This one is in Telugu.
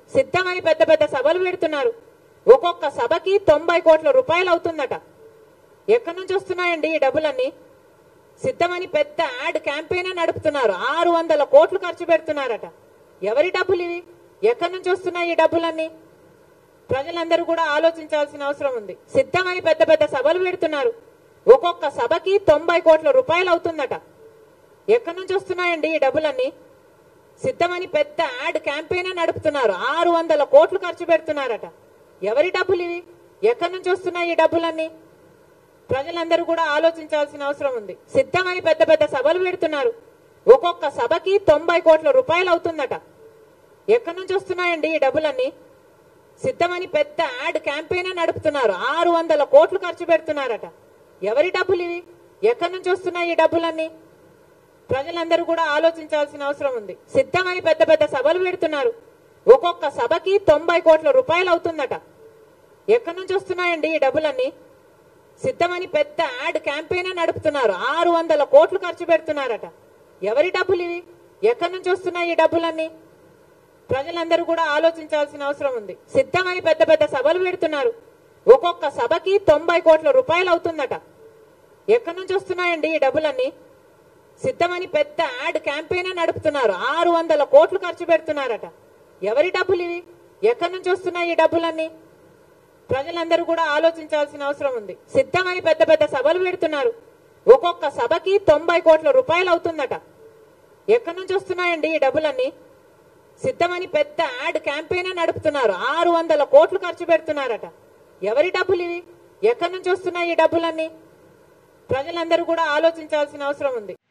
సిద్ధమని పెద్ద పెద్ద సభలు పెడుతున్నారు ఒక్కొక్క సభకి తొంభై కోట్ల రూపాయలు అవుతుందట ఎక్కడి నుంచి వస్తున్నాయండి ఈ డబ్బులన్నీ సిద్ధమని పెద్ద యాడ్ క్యాంపెయిన్ నడుపుతున్నారు ఆరు వందల కోట్లు ఖర్చు పెడుతున్నారట ఎవరి డబ్బులు ఇవి ఎక్కడి నుంచి వస్తున్నాయి ఈ డబ్బులన్నీ ప్రజలందరూ కూడా ఆలోచించాల్సిన అవసరం ఉంది సిద్ధమని పెద్ద పెద్ద సభలు పెడుతున్నారు ఒక్కొక్క సభకి తొంభై కోట్ల రూపాయలు అవుతుందట ఎక్కడి నుంచి వస్తున్నాయండి ఈ డబ్బులన్నీ సిద్ధమని పెద్ద యాడ్ క్యాంపెయిన్ నడుపుతున్నారు ఆరు వందల కోట్లు ఖర్చు పెడుతున్నారట ఎవరి డబ్బులు ఇవి ఎక్కడి నుంచి వస్తున్నాయి ఈ డబ్బులన్నీ ప్రజలందరూ కూడా ఆలోచించాల్సిన అవసరం ఉంది సిద్ధమని పెద్ద పెద్ద సభలు పెడుతున్నారు ఒక్కొక్క సభకి తొంభై కోట్ల రూపాయలు అవుతుందట ఎక్కడి నుంచి వస్తున్నాయండి ఈ డబ్బులన్నీ సిద్ధమని పెద్ద యాడ్ క్యాంపెయిన్ నడుపుతున్నారు ఆరు వందల కోట్లు ఖర్చు పెడుతున్నారట ఎవరి డబ్బులు ఇవి ఎక్కడి నుంచి వస్తున్నాయి ఈ డబ్బులన్నీ ప్రజలందరూ కూడా ఆలోచించాల్సిన అవసరం ఉంది సిద్ధమని పెద్ద పెద్ద సభలు పెడుతున్నారు ఒక్కొక్క సభకి తొంభై కోట్ల రూపాయలు అవుతుందట ఎక్కడి నుంచి వస్తున్నాయండి ఈ డబ్బులన్నీ సిద్ధమని పెద్ద యాడ్ క్యాంపెయిన్ నడుపుతున్నారు ఆరు వందల కోట్లు ఖర్చు పెడుతున్నారట ఎవరి డబ్బులు ఇవి ఎక్కడి నుంచి వస్తున్నాయి ఈ డబ్బులన్నీ ప్రజలందరూ కూడా ఆలోచించాల్సిన అవసరం ఉంది సిద్ధమని పెద్ద పెద్ద సభలు పెడుతున్నారు ఒక్కొక్క సభకి తొంభై కోట్ల రూపాయలు అవుతుందట ఎక్కడి నుంచి వస్తున్నాయండి ఈ డబ్బులన్నీ సిద్ధమని పెద్ద యాడ్ క్యాంపెయిన్ నడుపుతున్నారు ఆరు వందల కోట్లు ఖర్చు పెడుతున్నారట ఎవరి డబ్బులు ఇవి ఎక్కడి నుంచి వస్తున్నాయి ఈ డబ్బులన్నీ ప్రజలందరూ కూడా ఆలోచించాల్సిన అవసరం ఉంది సిద్ధమని పెద్ద పెద్ద సభలు పెడుతున్నారు ఒక్కొక్క సభకి తొంభై కోట్ల రూపాయలు అవుతుందట ఎక్కడి నుంచి వస్తున్నాయండి ఈ డబ్బులన్నీ సిద్ధమని పెద్ద యాడ్ క్యాంపెయిన్ నడుపుతున్నారు ఆరు వందల కోట్లు ఖర్చు పెడుతున్నారట ఎవరి డబ్బులు ఇవి ఎక్కడి నుంచి వస్తున్నాయి ఈ డబ్బులన్నీ ప్రజలందరూ కూడా ఆలోచించాల్సిన అవసరం ఉంది